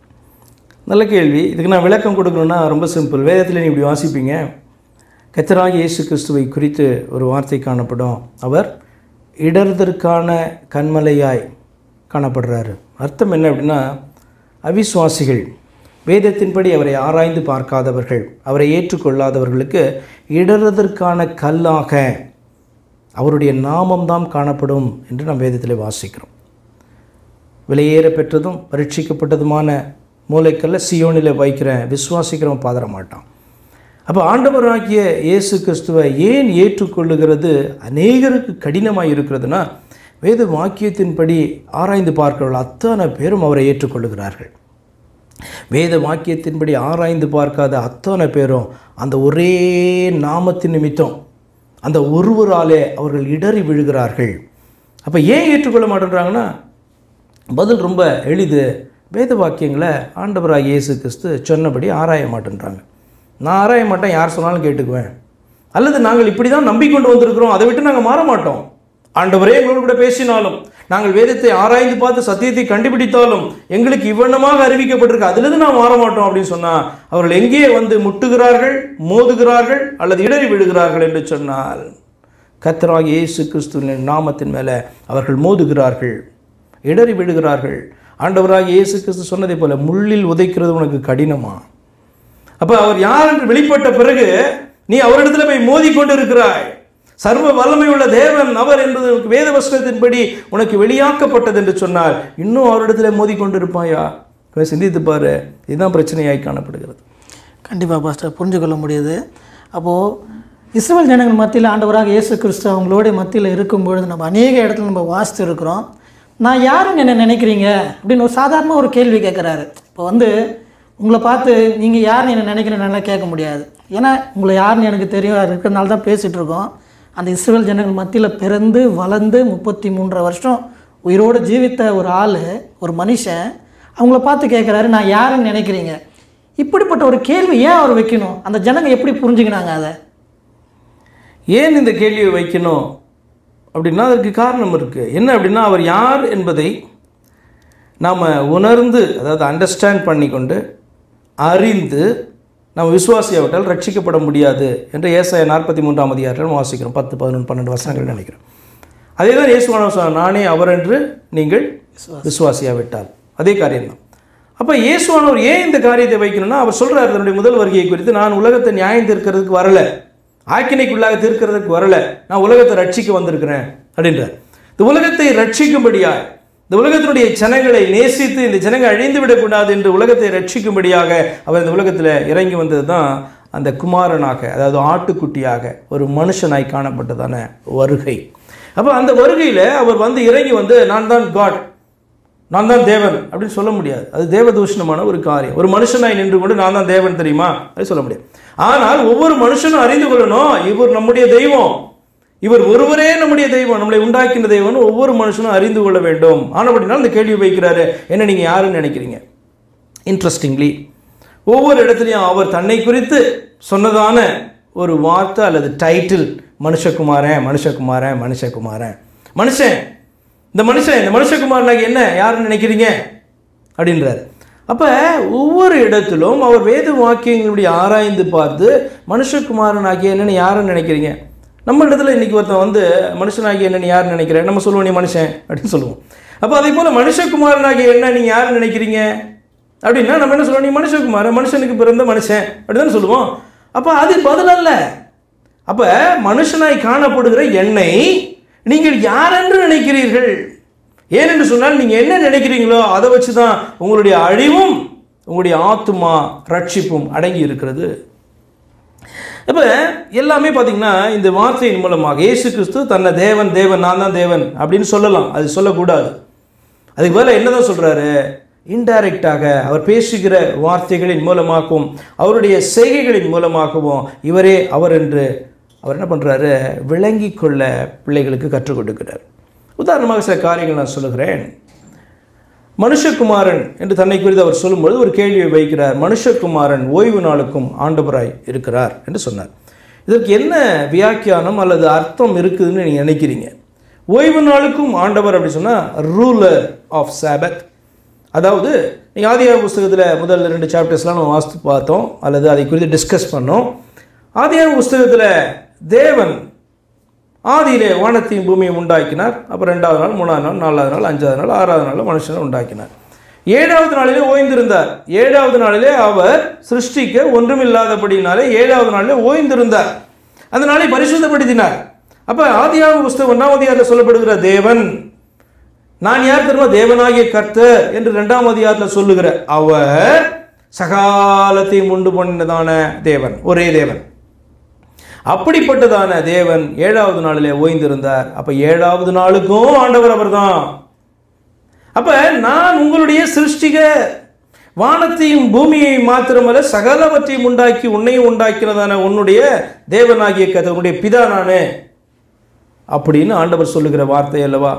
நல்ல கேள்வி இதுக்கு நான் விளக்கம் கொடுக்கணும்னா ரொம்ப சிம்பிள் வேதத்தில் நீ இப்படி வாசிப்பீங்க கத்தராகி இயேசு கிறிஸ்துவை குறித்து ஒரு வார்த்தை காணப்படும் அவர் இடர்தற்கான கண்மலையாய் காணப்படுறாரு அர்த்தம் என்ன அப்படின்னா அவிசுவாசிகள் வேதத்தின்படி அவரை ஆராய்ந்து பார்க்காதவர்கள் அவரை ஏற்றுக்கொள்ளாதவர்களுக்கு இடறுவதற்கான கல்லாக அவருடைய நாமம்தான் காணப்படும் என்று நாம் வேதத்தில் வாசிக்கிறோம் விலையேற பெற்றதும் பரீட்சிக்கப்பட்டதுமான மூளைக்கல்ல சியோனில் வைக்கிற விசுவாசிக்கிறவன் பாதற மாட்டான் அப்போ ஆண்டவராகிய இயேசு கிறிஸ்துவை ஏன் ஏற்றுக்கொள்ளுகிறது அநேகருக்கு கடினமாக இருக்கிறதுனா வேத வாக்கியத்தின்படி ஆராய்ந்து பார்க்கிறவர்கள் அத்தனை பேரும் அவரை ஏற்றுக்கொள்ளுகிறார்கள் வேத வாக்கியத்தின்படி ஆராய்ந்து பார்க்காத அத்தனை பேரும் அந்த ஒரே நாமத்தின் நிமித்தம் அந்த ஒருவராலே அவர்கள் இடறி விழுகிறார்கள் அப்போ ஏன் ஏற்றுக்கொள்ள மாட்டேன்றாங்கன்னா பதில் ரொம்ப எளிது வேத வாக்கியங்களை ஆண்டவராக இயேசு கிறிஸ்து சொன்னபடி ஆராய மாட்டேன்றாங்க நான் ஆராய மாட்டேன் யார் சொன்னாலும் கேட்டுக்குவேன் அல்லது நாங்கள் இப்படி தான் நம்பிக்கொண்டு வந்திருக்கிறோம் அதை விட்டு நாங்கள் மாற மாட்டோம் ஆண்டவரே எங்களோடு கூட பேசினாலும் நாங்கள் வேதத்தை ஆராய்ந்து பார்த்து சத்தியத்தை கண்டுபிடித்தாலும் எங்களுக்கு இவ்வண்ணமாக அறிவிக்கப்பட்டிருக்கு அதிலிருந்து நாம் மாற மாட்டோம் அப்படின்னு சொன்னால் அவர்கள் எங்கே வந்து முட்டுகிறார்கள் மோதுகிறார்கள் அல்லது இடறி விழுகிறார்கள் என்று சொன்னால் கத்தராக இயேசு கிறிஸ்துவின் நாமத்தின் மேலே அவர்கள் மோதுகிறார்கள் இடறி விழுகிறார்கள் ஆண்டவராக இயேசு கிறிஸ்து சொன்னதை போல முள்ளில் உதைக்கிறது உனக்கு கடினமா அப்ப அவர் யார் என்று வெளிப்பட்ட பிறகு நீ அவரிடத்துல போய் மோதி கொண்டு இருக்கிறாய் சர்வ வல்லமை உள்ள தேவன் அவர் என்பது உனக்கு வேத வசனத்தின்படி உனக்கு வெளியாக்கப்பட்டது என்று சொன்னால் இன்னும் அவரிடத்துல மோதி கொண்டு இருப்பாயா கொஞ்சம் சிந்தித்து பாரு இதுதான் பிரச்சனையாய் காணப்படுகிறது கண்டிப்பாக பாஸ்டர் புரிஞ்சு கொள்ள முடியுது அப்போது இஸ்ரேல் ஜனங்கள் மத்தியில் ஆண்டவராக இயேசு கிறிஸ்து அவங்களோட மத்தியில் இருக்கும்பொழுது நம்ம அநேக இடத்துல நம்ம வாசித்து இருக்கிறோம் நான் யாருன்னு என்ன நினைக்கிறீங்க அப்படின்னு ஒரு சாதாரண ஒரு கேள்வி கேட்குறாரு இப்போ வந்து உங்களை பார்த்து நீங்கள் யாருன்னு என்ன நினைக்கிறேன்னு கேட்க முடியாது ஏன்னா உங்களை யாருன்னு எனக்கு தெரியும் அது இருக்கிறதுனால தான் பேசிகிட்டு இருக்கோம் அந்த இஸ்ரேல் ஜனங்கள் மத்தியில் பிறந்து வளர்ந்து முப்பத்தி மூன்றரை வருஷம் உயிரோடு ஜீவித்த ஒரு ஆள் ஒரு மனுஷன் அவங்கள பார்த்து கேட்குறாரு நான் யாருன்னு நினைக்கிறீங்க இப்படிப்பட்ட ஒரு கேள்வி ஏன் அவர் வைக்கணும் அந்த ஜனங்க எப்படி புரிஞ்சுக்கினாங்க அதை ஏன் இந்த கேள்வியை வைக்கணும் அப்படின்னா அதற்கு காரணம் இருக்குது என்ன அப்படின்னா அவர் யார் என்பதை நாம் உணர்ந்து அதாவது அண்டர்ஸ்டாண்ட் பண்ணிக்கொண்டு அறிந்து நம்ம விசுவாசியாவிட்டால் ரட்சிக்கப்பட முடியாது என்று ஏசாய நாற்பத்தி மூன்றாம் அதிகாரத்தில் வாசிக்கிறோம் பத்து பதினொன்று பன்னெண்டு வசனங்கள் நினைக்கிறோம் அதே தான் இயேசுவான சொன்னார் நானே அவர் என்று நீங்கள் விசுவாசியாவிட்டால் அதே காரியம்தான் அப்போ இயேசுவானவர் ஏன் இந்த காரியத்தை வைக்கணும்னா அவர் சொல்றார் தன்னுடைய முதல் வருகையை குறித்து நான் உலகத்தை நியாயம் தீர்க்கிறதுக்கு வரல ஆக்கினைக்குள்ளாக தீர்க்கிறதுக்கு வரல நான் உலகத்தை ரட்சிக்க வந்திருக்கிறேன் அப்படின்றார் இந்த உலகத்தை ரட்சிக்கும்படியாய் இந்த உலகத்தினுடைய ஜனங்களை நேசித்து இந்த ஜனங்கள் அழிந்து விடக்கூடாது என்று உலகத்தை ரட்சிக்கும்படியாக அவர் இந்த உலகத்தில் இறங்கி வந்தது தான் அந்த குமாரனாக அதாவது ஆட்டுக்குட்டியாக ஒரு மனுஷனாய் காணப்பட்டதான வருகை அப்போ அந்த வருகையில் அவர் வந்து இறங்கி வந்து நான் தான் காட் நான் தான் தேவன் அப்படின்னு சொல்ல முடியாது அது தேவதூஷணமான ஒரு காரியம் ஒரு மனுஷனாய் நின்று கொண்டு நான் தான் தேவன் தெரியுமா அது சொல்ல முடியாது ஆனால் ஒவ்வொரு மனுஷனும் அறிந்து கொள்ளணும் இவர் நம்முடைய தெய்வம் இவர் ஒருவரே நம்முடைய தெய்வம் நம்மளை உண்டாக்கின தெய்வம்னு ஒவ்வொரு மனுஷனும் அறிந்து கொள்ள வேண்டும் ஆனப்படினால் இந்த கேள்வி வைக்கிறாரு என்ன நீங்க யாருன்னு நினைக்கிறீங்க இன்ட்ரெஸ்டிங்லி ஒவ்வொரு இடத்துலையும் அவர் தன்னை குறித்து சொன்னதான ஒரு வார்த்தை அல்லது டைட்டில் மனுஷகுமாரன் மனுஷகுமாரன் மனுஷகுமாரன் மனுஷன் இந்த மனுஷன் இந்த மனுஷகுமாரனாக என்ன யாருன்னு நினைக்கிறீங்க அப்படின்றார் அப்போ ஒவ்வொரு இடத்திலும் அவர் வேத வாக்கியங்களுடைய ஆராய்ந்து பார்த்து மனுஷகுமாரனாகிய என்னன்னு யாருன்னு நினைக்கிறீங்க நம்ம இடத்துல இன்னைக்கு ஒருத்தன் வந்து மனுஷனாகிய என்னன்னு யாருன்னு நினைக்கிறேன் நம்ம சொல்லுவோம் நீ மனுஷன் அப்படின்னு சொல்லுவோம் அப்போ அதே போல் மனுஷகுமாரனாகிய என்ன நீங்கள் யாருன்னு நினைக்கிறீங்க அப்படின்னா நம்ம என்ன சொல்லுவோம் நீ மனுஷகுமாரன் மனுஷனுக்கு பிறந்த மனுஷன் அப்படின்னு தானே சொல்லுவோம் அப்போ அது பதில் அல்ல அப்ப மனுஷனாய் காணப்படுகிற என்னை நீங்கள் யாரென்று நினைக்கிறீர்கள் ஏனென்று சொன்னால் நீங்க என்ன நினைக்கிறீங்களோ அதை வச்சு தான் உங்களுடைய அழிவும் உங்களுடைய ஆத்துமா ரட்சிப்பும் அடங்கி இருக்கிறது இப்போ எல்லாமே பார்த்தீங்கன்னா இந்த வார்த்தையின் மூலமாக இயேசு கிறிஸ்து தன்னை தேவன் தேவன் நான் தான் தேவன் அப்படின்னு சொல்லலாம் அது சொல்லக்கூடாது அதுக்கு பதிலாக என்னதான் சொல்றாரு இன்டைரக்டாக அவர் பேசுகிற வார்த்தைகளின் மூலமாகவும் அவருடைய செய்கைகளின் மூலமாகவும் இவரே அவர் என்று அவர் என்ன பண்ணுறாரு விளங்கி கொள்ள பிள்ளைகளுக்கு கற்றுக் கொடுக்கிறார் உதாரணமாக சில காரியங்கள் நான் சொல்லுகிறேன் மனுஷகுமாரன் என்று தன்னை குறித்து அவர் சொல்லும்பொழுது ஒரு கேள்வியை வைக்கிறார் மனுஷகுமாரன் ஓய்வு நாளுக்கும் ஆண்டவராய் இருக்கிறார் என்று சொன்னார் இதற்கு என்ன வியாக்கியானம் அல்லது அர்த்தம் இருக்குதுன்னு நீங்கள் நினைக்கிறீங்க ஓய்வு நாளுக்கும் ஆண்டவர் அப்படி சொன்னால் ரூலர் ஆஃப் சாபத் அதாவது நீங்கள் ஆதியாக புஸ்தகத்தில் முதல் ரெண்டு சாப்டர்ஸ்லாம் நம்ம வாசித்து பார்த்தோம் அல்லது அதை குறித்து டிஸ்கஸ் பண்ணோம் ஆதியாக புஸ்தகத்தில் தேவன் ஆதியிலே வானத்தையும் பூமியும் உண்டாக்கினார் அப்புறம் ரெண்டாவது நாள் மூணாவது நாள் நாலாவது நாள் அஞ்சாவது நாள் ஆறாவது நாள் மனுஷனை உண்டாக்கினார் ஏழாவது நாளிலே ஓய்ந்திருந்தார் ஏழாவது நாளிலே அவர் சிருஷ்டிக்க ஒன்றுமில்லாதபடினாலே ஏழாவது நாளிலே ஓய்ந்திருந்தார் அந்த நாளை பரிசுத்தப்படுத்தினார் அப்ப ஆதியாக புஸ்தகம் ஒன்றாம் அதிகாரத்தில் சொல்லப்படுகிற தேவன் நான் யார் தெரியுமா தேவனாகிய கர்த்தர் என்று இரண்டாம் அதிகாரத்தில் சொல்லுகிற அவர் சகாலத்தையும் உண்டு பண்ணினதான தேவன் ஒரே தேவன் அப்படிப்பட்டதான தேவன் ஏழாவது நாளிலே ஓய்ந்திருந்தார் அப்ப ஏழாவது நாளுக்கும் ஆண்டவர் அவர்தான் அப்ப நான் உங்களுடைய சிருஷ்டிக வானத்தையும் பூமியை மாத்திரமல்ல சகலவற்றையும் உண்டாக்கி உன்னையும் உண்டாக்கினதான உன்னுடைய தேவனாகிய கதை உன்னுடைய பிதா நானே அப்படின்னு ஆண்டவர் சொல்லுகிற வார்த்தை அல்லவா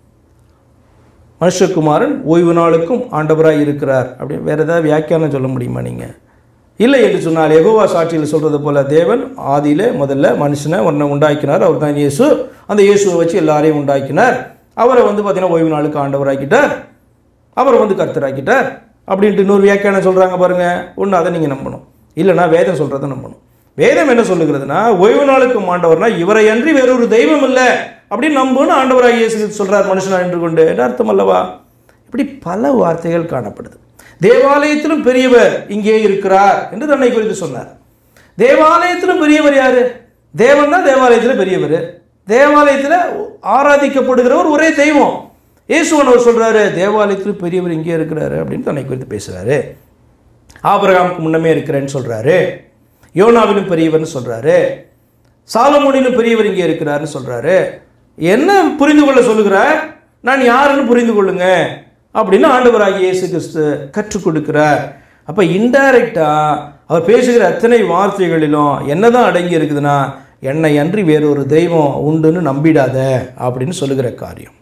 மனுஷகுமாரன் ஓய்வு நாளுக்கும் ஆண்டவராய் இருக்கிறார் அப்படின்னு வேற ஏதாவது வியாக்கியானம் சொல்ல முடியுமா நீங்க இல்லை என்று சொன்னால் எகோவா சாட்சியில் சொல்றது போல தேவன் ஆதியிலே முதல்ல மனுஷனை ஒன்றை உண்டாக்கினார் அவர் தான் இயேசு அந்த இயேசுவை வச்சு எல்லாரையும் உண்டாக்கினார் அவரை வந்து பார்த்தீங்கன்னா ஓய்வு நாளுக்கு ஆண்டவராக்கிட்டார் அவரை வந்து கர்த்தராக்கிட்டார் அப்படின்ட்டு இன்னொரு வியாக்கியானம் சொல்றாங்க பாருங்க ஒன்று அதை நீங்க நம்பணும் இல்லைன்னா வேதம் சொல்றதை நம்பணும் வேதம் என்ன சொல்லுகிறதுனா ஓய்வு நாளுக்கும் ஆண்டவர்னா இவரை அன்றி வேறொரு தெய்வம் இல்லை அப்படின்னு நம்புன்னு ஆண்டவராக இயேசு கிறிஸ்து சொல்றார் மனுஷனா என்று கொண்டு என்ன அர்த்தம் அல்லவா இப்படி பல வார்த்தைகள் காணப்படுது தேவாலயத்திலும் பெரியவர் இங்கே இருக்கிறார் என்று தன்னை குறித்து சொன்னார் தேவாலயத்திலும் பெரியவர் யாரு தேவன் தான் தேவாலயத்தில் பெரியவர் தேவாலயத்தில் ஆராதிக்கப்படுகிறவர் ஒரே தெய்வம் இயேசுவன் அவர் சொல்றாரு தேவாலயத்தில் பெரியவர் இங்கே இருக்கிறாரு அப்படின்னு தன்னை குறித்து பேசுறாரு ஆபிரகாமுக்கு முன்னமே இருக்கிறேன்னு சொல்றாரு யோனாவிலும் பெரியவர்னு சொல்றாரு சாலமோனிலும் பெரியவர் இங்கே இருக்கிறாருன்னு சொல்றாரு என்ன புரிந்து கொள்ள சொல்லுகிறார் நான் யாருன்னு புரிந்து கொள்ளுங்க அப்படின்னு ஆண்டவராகிய இயேசு கிறிஸ்து கற்றுக் கொடுக்கிறார் அப்ப இன்டைரக்டா அவர் பேசுகிற அத்தனை வார்த்தைகளிலும் என்னதான் அடங்கி இருக்குதுன்னா என்னை அன்றி வேறொரு தெய்வம் உண்டுன்னு நம்பிடாத அப்படின்னு சொல்லுகிற காரியம்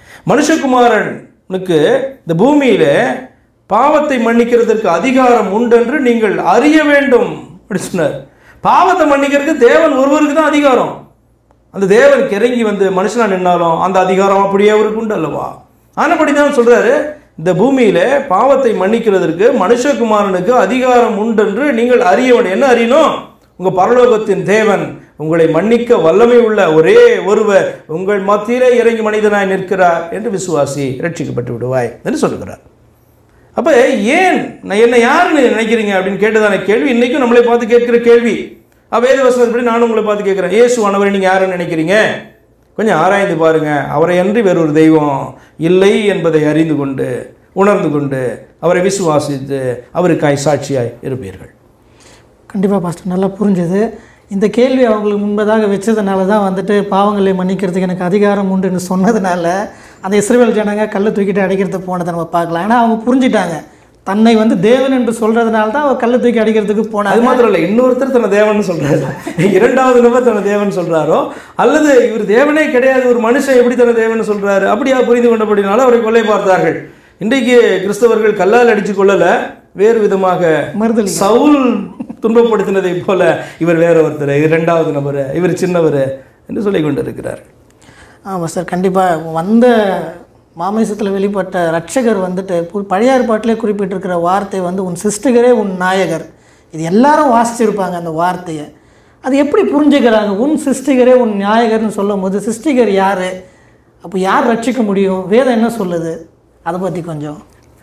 மனுஷகுமாரனுக்கு இந்த பூமியில பாவத்தை மன்னிக்கிறதற்கு அதிகாரம் உண்டென்று நீங்கள் அறிய வேண்டும் அப்படி சொன்னார் பாவத்தை மன்னிக்கிறதுக்கு தேவன் ஒருவருக்கு தான் அதிகாரம் அந்த தேவன் கிறங்கி வந்து மனுஷனா நின்னாலும் அந்த அதிகாரம் அப்படியே அவருக்கு உண்டு அல்லவா ஆனபடி தான் சொல்றாரு இந்த பூமியில பாவத்தை மன்னிக்கிறதற்கு மனுஷகுமாரனுக்கு அதிகாரம் உண்டென்று நீங்கள் அறிய வேண்டும் என்ன அறியணும் உங்க பரலோகத்தின் தேவன் உங்களை மன்னிக்க வல்லமை உள்ள ஒரே ஒருவர் உங்கள் மத்தியிலே இறங்கி மனிதனாய் நிற்கிறார் என்று விசுவாசி ரட்சிக்கப்பட்டு விடுவாய் என்று சொல்லுகிறார் அப்ப ஏன் நான் என்ன யாருன்னு நினைக்கிறீங்க அப்படின்னு கேட்டதான கேள்வி இன்னைக்கும் நம்மளை பார்த்து கேட்கிற கேள்வி வேத வசனப்படி நானும் உங்களை பார்த்து கேட்கிறேன் இயேசுவானவரை நீங்க யாருன்னு நினைக்கிறீங்க கொஞ்சம் ஆராய்ந்து பாருங்க அவரை அன்றி வேறொரு தெய்வம் இல்லை என்பதை அறிந்து கொண்டு உணர்ந்து கொண்டு அவரை விசுவாசித்து அவருக்காய் சாட்சியாய் இருப்பீர்கள் கண்டிப்பாக பாஸ்டர் நல்லா புரிஞ்சுது இந்த கேள்வி அவங்களுக்கு முன்பதாக வச்சதுனால தான் வந்துட்டு பாவங்களை மன்னிக்கிறதுக்கு எனக்கு அதிகாரம் உண்டுன்னு சொன்னதுனால அந்த இஸ்ரேல் ஜனங்க கல்லை தூக்கிட்டு அடிக்கிறதுக்கு போனதை நம்ம பார்க்கலாம் ஏன்னா அவங்க புரிஞ்சிட்டாங்க தன்னை வந்து தேவன் என்று சொல்றதுனால தான் அவர் கல்லை தூக்கி அடிக்கிறதுக்கு அது போனாங்க மாத்திரம் இல்லை இன்னொருத்தர் தன்னை தேவன் சொல்றாரு இரண்டாவது நபர் தன்னை தேவன் சொல்றாரோ அல்லது இவர் தேவனே கிடையாது ஒரு மனுஷன் எப்படி தன்னை தேவன் சொல்றாரு அப்படியா புரிந்து கொண்டபடினால அவரை கொலை பார்த்தார்கள் இன்றைக்கு கிறிஸ்தவர்கள் கல்லால் அடிச்சு கொள்ளல வேறு விதமாக மறுதலி சவுல் துன்பப்படுத்தினதை போல இவர் வேற ஒருத்தர் இவர் இரண்டாவது நபர் இவர் சின்னவர் என்று சொல்லிக் கொண்டிருக்கிறார் ஆமாம் சார் கண்டிப்பாக வந்த மாமிசத்தில் வெளிப்பட்ட ரட்சகர் வந்துட்டு பு- பழைய ஏற்பாட்டிலே குறிப்பிட்டிருக்கிற வார்த்தை வந்து உன் சிஸ்டகரே உன் நாயகர் இது எல்லாரும் வாசிச்சிருப்பாங்க அந்த வார்த்தையை அது எப்படி புரிஞ்சுக்கிறாங்க உன் சிஸ்டிகரே உன் நாயகர்னு சொல்லும் போது சிஸ்டிகர் யார் அப்போ யார் ரட்சிக்க முடியும் வேதம் என்ன சொல்லுது அதை பற்றி கொஞ்சம்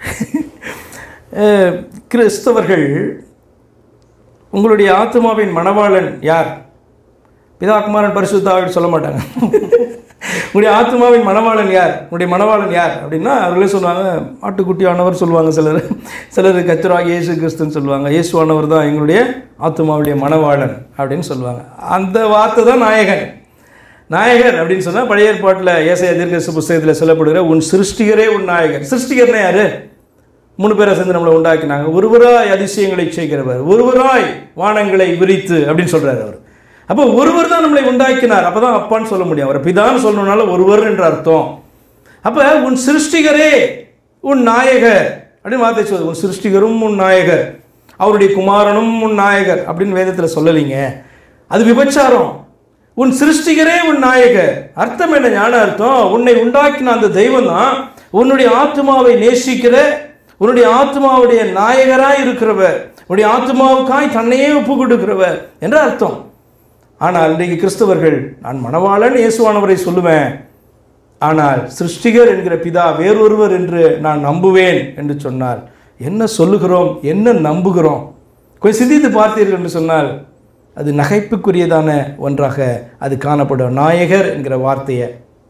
அஹ், கிறிஸ்தவர்கள் உங்களுடைய ஆத்மாவின் மணவாளன் யார் பிதா குமாரன் பரிசுத்தாவின்னு சொல்ல மாட்டாங்க உங்களுடைய ஆத்மாவின் மணவாளன் யார் உங்களுடைய மணவாளன் யார் அப்படின்னா அவர்களே சொல்லுவாங்க ஆட்டுக்குட்டியானவர் சொல்லுவாங்க சிலர் சிலர் கத்திராக இயேசு கிறிஸ்துன்னு சொல்லுவாங்க இயேசுவானவர் தான் எங்களுடைய ஆத்மாவுடைய மணவாளன் அப்படின்னு சொல்லுவாங்க அந்த வார்த்தை தான் நாயகன் நாயகர் அப்படின்னு சொன்னால் பழைய ஏற்பாட்டில் ஏசைய தீர்க்கதரிசி புஸ்தகத்தில் சொல்லப்படுகிற உன் சிருஷ்டிகரே உன் நாயகர் சிருஷ்டிகர்னா யாரு மூணு பேரை சேர்ந்து நம்மளை உண்டாக்கினாங்க ஒருவராய் அதிசயங்களை செய்கிறவர் ஒருவராய் வானங்களை விரித்து அப்படின்னு சொல்றாரு அவர் அப்போ ஒருவர் தான் நம்மளை உண்டாக்கினார் அப்பதான் அப்பான்னு சொல்ல முடியும் அவர் பிதான்னு சொல்லணும்னால ஒருவர் என்ற அர்த்தம் அப்ப உன் சிருஷ்டிகரே உன் நாயகர் அப்படின்னு வார்த்தை சொல்லுது உன் சிருஷ்டிகரும் உன் நாயகர் அவருடைய குமாரனும் உன் நாயகர் அப்படின்னு வேதத்தில் சொல்லலைங்க அது விபச்சாரம் உன் சிருஷ்டிகரே உன் நாயகர் அர்த்தம் என்ன ஞான அர்த்தம் உன்னை உண்டாக்கின அந்த தெய்வம் தான் உன்னுடைய ஆத்மாவை நேசிக்கிற உன்னுடைய ஆத்மாவுடைய நாயகராய் இருக்கிறவர் உன்னுடைய ஆத்மாவுக்காய் தன்னையே ஒப்பு கொடுக்கிறவர் என்ற அர்த்தம் ஆனால் இன்றைக்கு கிறிஸ்தவர்கள் நான் மணவாளன் இயேசுவானவரை சொல்லுவேன் ஆனால் சிருஷ்டிகர் என்கிற பிதா வேறொருவர் என்று நான் நம்புவேன் என்று சொன்னால் என்ன சொல்லுகிறோம் என்ன நம்புகிறோம் கொஞ்சம் சிந்தித்து பார்த்தீர்கள் என்று சொன்னால் அது நகைப்புக்குரியதான ஒன்றாக அது காணப்படும் நாயகர் என்கிற வார்த்தையை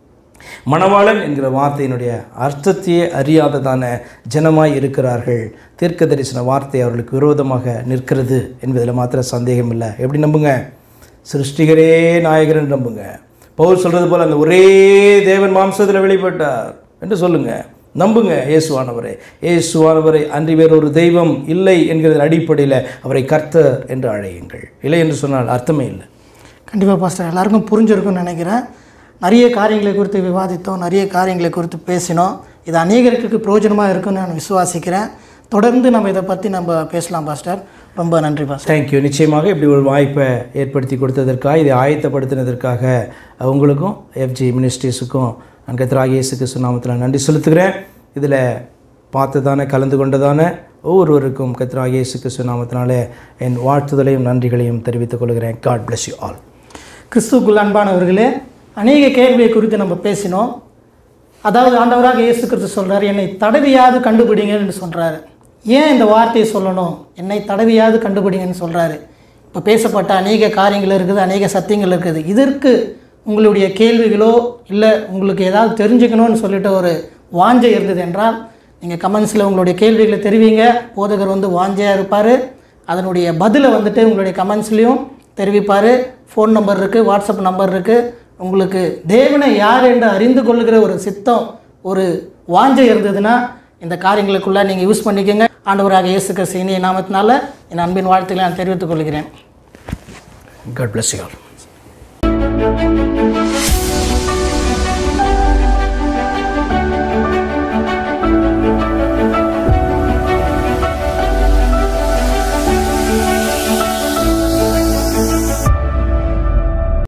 மணவாளன் என்கிற வார்த்தையினுடைய அர்த்தத்தையே அறியாததான ஜனமாய் இருக்கிறார்கள் தீர்க்க தரிசன வார்த்தை அவர்களுக்கு விரோதமாக நிற்கிறது என்பதில் மாத்திரம் சந்தேகம் இல்லை எப்படி நம்புங்க சிருஷ்டிகரே நாயகர்னு நம்புங்க பவுல் சொல்றது போல அந்த ஒரே தேவன் மாம்சத்தில் வெளிப்பட்டார் என்று சொல்லுங்க நம்புங்க இயேசுவானவரை இயேசுவானவரை அன்றி வேறொரு தெய்வம் இல்லை என்கிறதன் அடிப்படையில் அவரை கர்த்தர் என்று அழையுங்கள் இல்லை என்று சொன்னால் அர்த்தமே இல்லை கண்டிப்பாக பாஸ்டர் எல்லாருக்கும் புரிஞ்சிருக்கும்னு நினைக்கிறேன் நிறைய காரியங்களை குறித்து விவாதித்தோம் நிறைய காரியங்களை குறித்து பேசினோம் இது அநேகருக்கு பிரயோஜனமாக இருக்குன்னு நான் விசுவாசிக்கிறேன் தொடர்ந்து நம்ம இதை பற்றி நம்ம பேசலாம் பாஸ்டர் ரொம்ப நன்றி பாஸ்டர் தேங்க்யூ நிச்சயமாக இப்படி ஒரு வாய்ப்பை ஏற்படுத்தி கொடுத்ததற்காக இதை ஆயத்தப்படுத்தினதற்காக உங்களுக்கும் எஃப்ஜி மினிஸ்ட்ரிஸுக்கும் நான் கத்திராக இயேசு கிறிஸ்து நாமத்தில் நன்றி செலுத்துகிறேன் இதில் பார்த்ததான கலந்து கொண்டதான ஒவ்வொருவருக்கும் கத்திராக இயேசு கிறிஸ்து நாமத்தினாலே என் வாழ்த்துதலையும் நன்றிகளையும் தெரிவித்துக் கொள்கிறேன் காட் bless யூ ஆல் கிறிஸ்துக்குள் அன்பானவர்களே அநேக கேள்வியை குறித்து நம்ம பேசினோம் அதாவது ஆண்டவராக இயேசு கிறிஸ்து சொல்றாரு என்னை தடவியாவது கண்டுபிடிங்கன்னு சொல்றாரு ஏன் இந்த வார்த்தையை சொல்லணும் என்னை தடவியாவது கண்டுபிடிங்கன்னு சொல்றாரு இப்போ பேசப்பட்ட அநேக காரியங்கள் இருக்குது அநேக சத்தியங்கள் இருக்குது இதற்கு உங்களுடைய கேள்விகளோ இல்லை உங்களுக்கு ஏதாவது தெரிஞ்சுக்கணும்னு சொல்லிட்டு ஒரு வாஞ்சை இருந்தது என்றால் நீங்கள் கமெண்ட்ஸில் உங்களுடைய கேள்விகளை தெரிவிங்க போதகர் வந்து வாஞ்சையாக இருப்பார் அதனுடைய பதிலை வந்துட்டு உங்களுடைய கமெண்ட்ஸ்லேயும் தெரிவிப்பார் ஃபோன் நம்பர் இருக்குது வாட்ஸ்அப் நம்பர் இருக்குது உங்களுக்கு தேவனை யார் என்று அறிந்து கொள்ளுகிற ஒரு சித்தம் ஒரு வாஞ்சை இருந்ததுன்னா இந்த காரியங்களுக்குள்ளே நீங்கள் யூஸ் பண்ணிக்கோங்க ஆண்டவராக இயேசு கிறிஸ்து இனிய நாமத்தினால என் அன்பின் வாழ்த்துக்களை நான் தெரிவித்துக் கொள்கிறேன் காட் bless யூ ஆல்